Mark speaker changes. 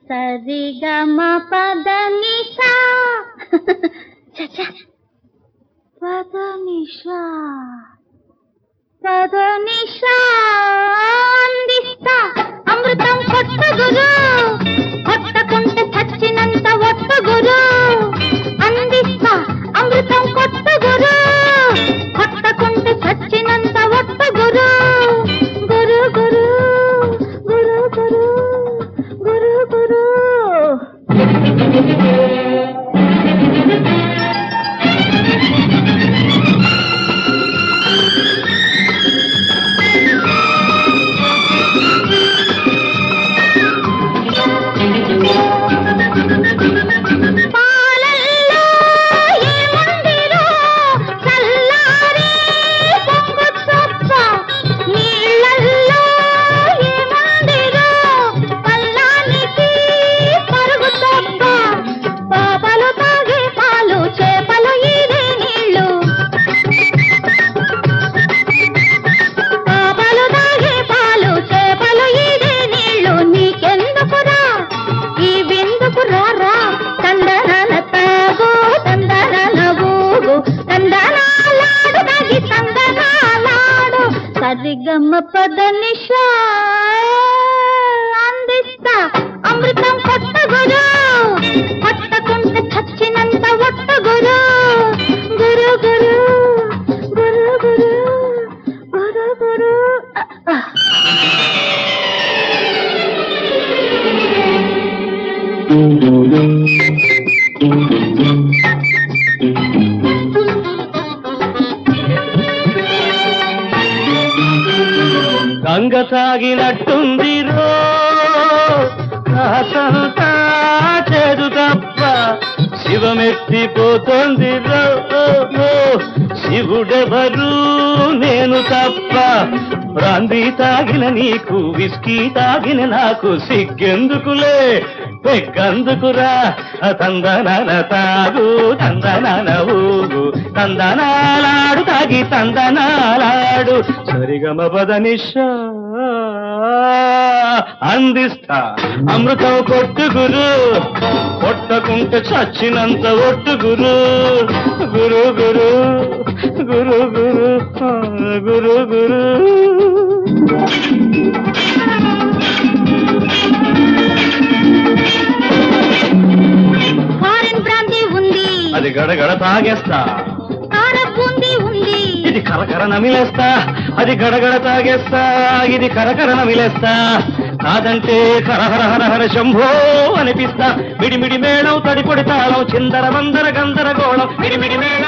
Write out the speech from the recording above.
Speaker 1: సరిగమ పద నిషా పద నిషా పద నిషా అందిస్తా అమృతం కొట్ట గురు కొట్టకుంటే చచ్చినంత ఒట్ట గురు అందిస్తా అమృతం కొట్ట గురు కొట్టకుంటే చచ్చినంత ఒట్ట గురు గురు గురు గురు గురు గురు గురు పాలల్లో ఏముందిరో చల్లారే పొంగు చొప్ప నీళ్ళల్లో ఏముందిరో పల్లానికి పరుగు చొప్ప పాపలు తాగే పాలు చేపలు ఈదే నీళ్ళు పాపలు తాగే పాలు చేపలు ఈదే నీళ్ళు నీకెందుకురా ఈ విందుకు రారా తందనాల తాగు తందనాల ఊగు తందనాలాడు తాగి తందనాలాడు సరిగమ్మ పద నిషా అందిస్తా అమృతం కొట్ట గురు కొట్టకుంటే చచ్చినంత ఒట్ట గురు గురు గురు గురు గురు గురు గురు ఆ, ఆ.
Speaker 2: గంగ తాగినట్టుంది రో కాసంతా చేదు తప్ప శివమెత్తిపోతుంది రో ఓ, ఓ. శివుడెవరు నేను తప్ప బ్రాందీ తాగిన నీకు విస్కీ తాగిన నాకు సిగ్గెందుకులే పెగ్గందుకురా తందనాల తాగు తందనాల ఊగు తందనాలాడు తాగి తందనాలాడు సరిగమ పదనిషా అందిస్తా అమృతం కొట్టు గురు కొట్టకుంటే చచ్చినంత ఒట్టు గురు గురు గురు గురు గురు ఆ, గురు గురు
Speaker 1: ఫారెన్ బ్రాంతి ఉంది
Speaker 2: అది గడగడ తాగేస్తా
Speaker 1: కార బూందీ ఉంది
Speaker 2: ఇది కరకర నమిలేస్తా అది గడగడ తాగేస్తా ఇది కరకర నమిలేస్తా కాదంటే కరహర హర హర శంభో అనిపిస్తా మిడిమిడి మేళం తడిపొడి తాళం చిందర మందర గందరగోళం మిడిమిడి మేళం